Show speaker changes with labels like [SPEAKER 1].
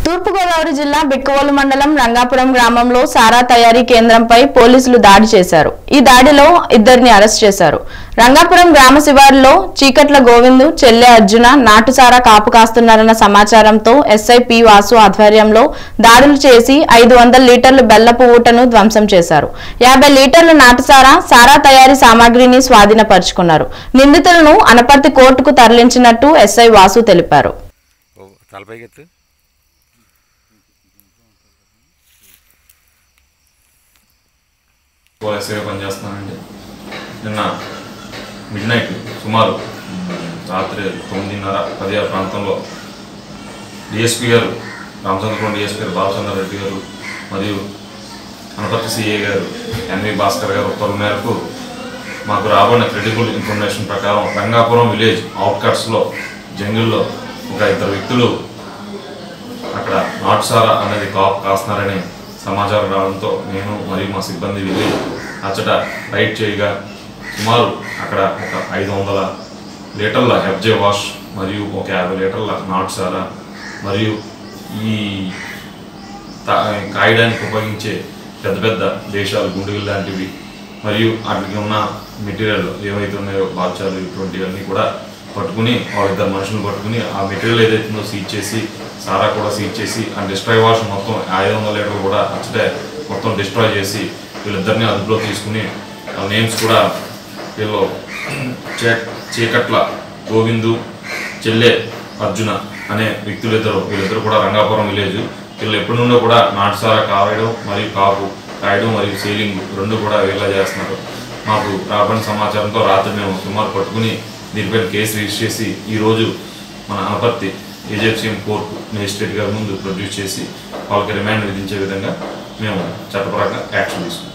[SPEAKER 1] తూర్పుగోదావరి జిల్లా బిక్కవోలు మండలం రంగాపురం గ్రామంలో సారా తయారీ కేంద్రంపై పోలీసులు దాడి చేశారు ఈ దాడిలో ఇద్దరిని అరెస్ట్ చేశారు రంగాపురం గ్రామ శివారులో చీకట్ల గోవిందు చెల్లె అర్జున నాటు సారా కాపు కాస్తున్నారన్న సమాచారంతో ఎస్ఐ పి వాసు ఆధ్వర్యంలో దాడులు చేసి ఐదు వందల లీటర్లు బెల్లపు ఊటను ధ్వంసం చేశారు యాభై లీటర్ల నాటుసారా సారా తయారీ సామాగ్రిని స్వాధీనపరుచుకున్నారు నిందితులను అనపర్తి కోర్టుకు తరలించినట్టు ఎస్ఐ వాసు తెలిపారు
[SPEAKER 2] ఓ తలపైకి ఎత్తు
[SPEAKER 3] పోలీసుగా పనిచేస్తున్నానండి నిన్న మిడ్ నైట్ సుమారు రాత్రి తొమ్మిదిన్నర పది ఆ ప్రాంతంలో డిఎస్పీ గారు రామచంద్రపురం డిఎస్పీ గారు బాలచంద్ర రెడ్డి గారు మరియు అనపర్తి సిఏ గారు ఎన్వి భాస్కర్ గారు ఉత్తర్వుల మేరకు మాకు రాబడిన క్రెడిబుల్ ఇన్ఫర్మేషన్ ప్రకారం రంగాపురం విలేజ్ అవుట్కట్స్లో జంగిల్లో ఒక ఇద్దరు వ్యక్తులు అక్కడ నాటుసారా అనేది కాపు కాస్తున్నారని సమాచారం రావడంతో నేను మరియు మా సిబ్బంది వెళ్ళి అచ్చట రైడ్ చేయగా సుమారు అక్కడ ఒక ఐదు వందల లీటర్ల ఎఫ్జే వాష్ మరియు ఒక యాభై లీటర్ల నాటుసారా మరియు ఈ తా- కాయడానికి ఉపయోగించే పెద్ద పెద్ద దేశాలు గుండుగులు లాంటివి మరియు వాటికి ఉన్న మెటీరియల్ ఏవైతే ఉన్నాయో బాల్చాలు ఇటువంటివన్నీ కూడా పట్టుకుని వాళ్ళిద్దరు మనుషులు పట్టుకుని ఆ మెటీరియల్ ఏదైతే ఉందో సీజ్ చేసి సారా కూడా సీజ్ చేసి ఆ డిస్ట్రాయ్ వాష్ మొత్తం ఐదు వందల లీటర్లు కూడా అచ్చటే మొత్తం డిస్ట్రాయ్ చేసి వీళ్ళిద్దరిని అదుపులో తీసుకుని ఆ నేమ్స్ కూడా వీళ్ళు చే చీకట్ల గోవిందు చెల్లె అర్జున అనే వ్యక్తులు ఇద్దరు వీళ్ళిద్దరు కూడా రంగాపురం విలేజ్ వీళ్ళు ఎప్పటి నుండో కూడా నాటుసారా కాయడం మరియు కాపు కాయడం మరియు సీలింగ్ రెండు కూడా వీళ్ళ చేస్తున్నారు మాకు రాబడిన సమాచారంతో రాత్రి మేము సుమారు పట్టుకుని దీనిపైన కేసు రిజిస్టర్ చేసి ఈరోజు మన అనపర్తి ఏజెప్సీఎం కోర్టు మేజిస్ట్రేట్ గారి ముందు ప్రొడ్యూస్ చేసి వాళ్ళకి రిమాండ్ విధించే విధంగా మేము చట్టపరంగా యాక్షన్ తీసుకున్నాం